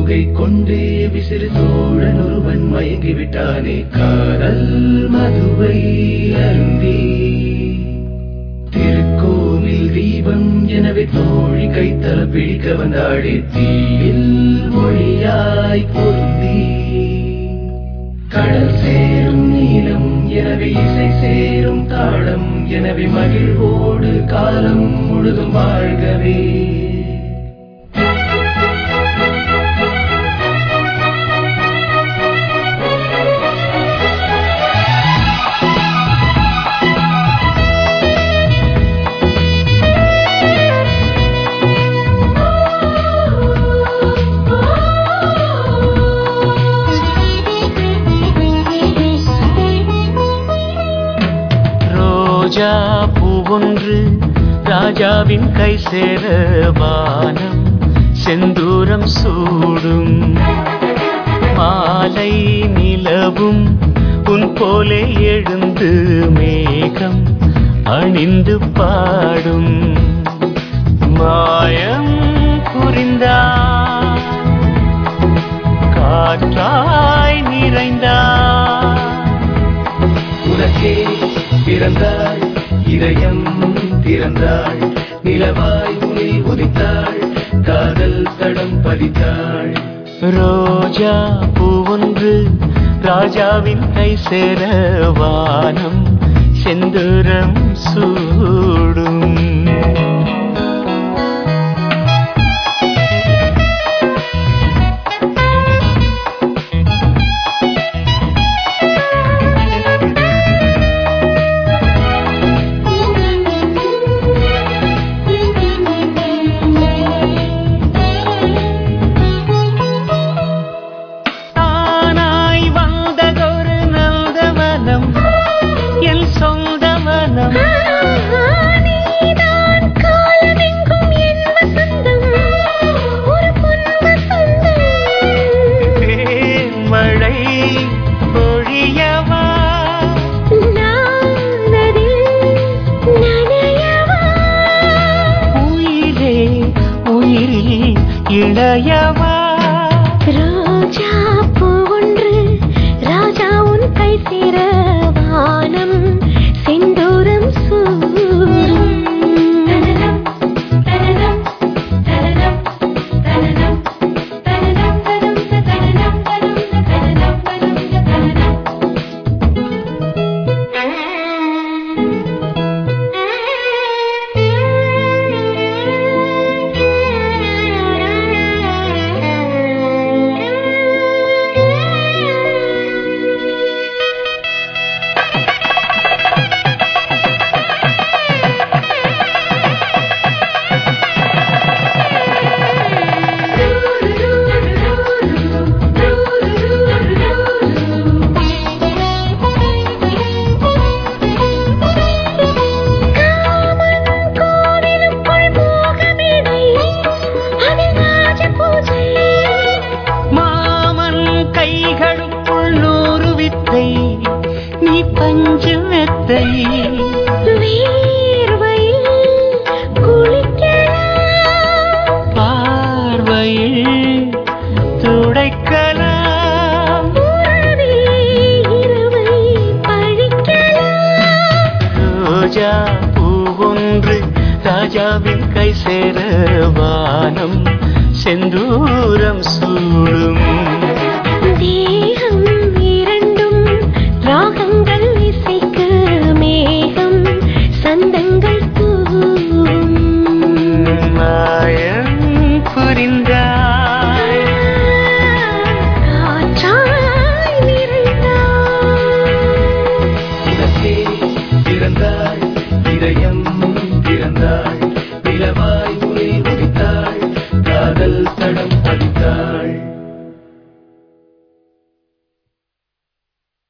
பூகை கொண்டே விசிறு தோழன் ஒருவன் மயங்கி விட்டானே காதல் மதுவை அருந்தி திருக்கோவில் தீபம் எனவே தோழி கைத்தல பிடிக்க வந்தாடே தீயில் மொழியாய் பொருந்தி கடல் சேரும் நீளம் எனவே இசை சேரும் தாளம் எனவே மகிழ்வோடு காலம் முழுதும் வாழ்கவே ரோஜா பூவொன்று ராஜாவின் கை சேர வானம் செந்தூரம் சூடும் மாலை நிலவும் உன் போலே எழுந்து மேகம் அணிந்து பாடும் மாயம் புரிந்தார் காற்றாய் நிறைந்தார் உனக்கே பிறந்தாள் இதயம் திறந்தாள் நிலவாய் உனில் உதித்தாள் காதல் தடம் பதித்தாள் ரோஜா பூவொன்று ராஜாவின் கை சேர வானம் செந்தூரம் சூடும் தானாய் வந்ததொரு நந்தவனம் என் சொந்த மனம் நீதான் காலமெங்கும் என் வசந்தம் ஒரு பொன் வசந்தம் மழை பொழியவா நானதில் நனையவா உயிரே உயிரில் இளையவா ரோஜா பூவொன்று ராஜா உன் கை சேர வானம் செந்தூரம் சூடும் தனனம் தனனம் தனனம் தனனம் தனனம் தனம் தனனம் தனம் தனனம் தனம் மாமன் கைகளுக்குள் நூறு வித்தை நீ பஞ்சு மெத்தை பார்வையில் துடைக்கலாம் ரோஜா பூவொன்று ராஜாவின் கை சேர வானம் செந்தூரம் சூ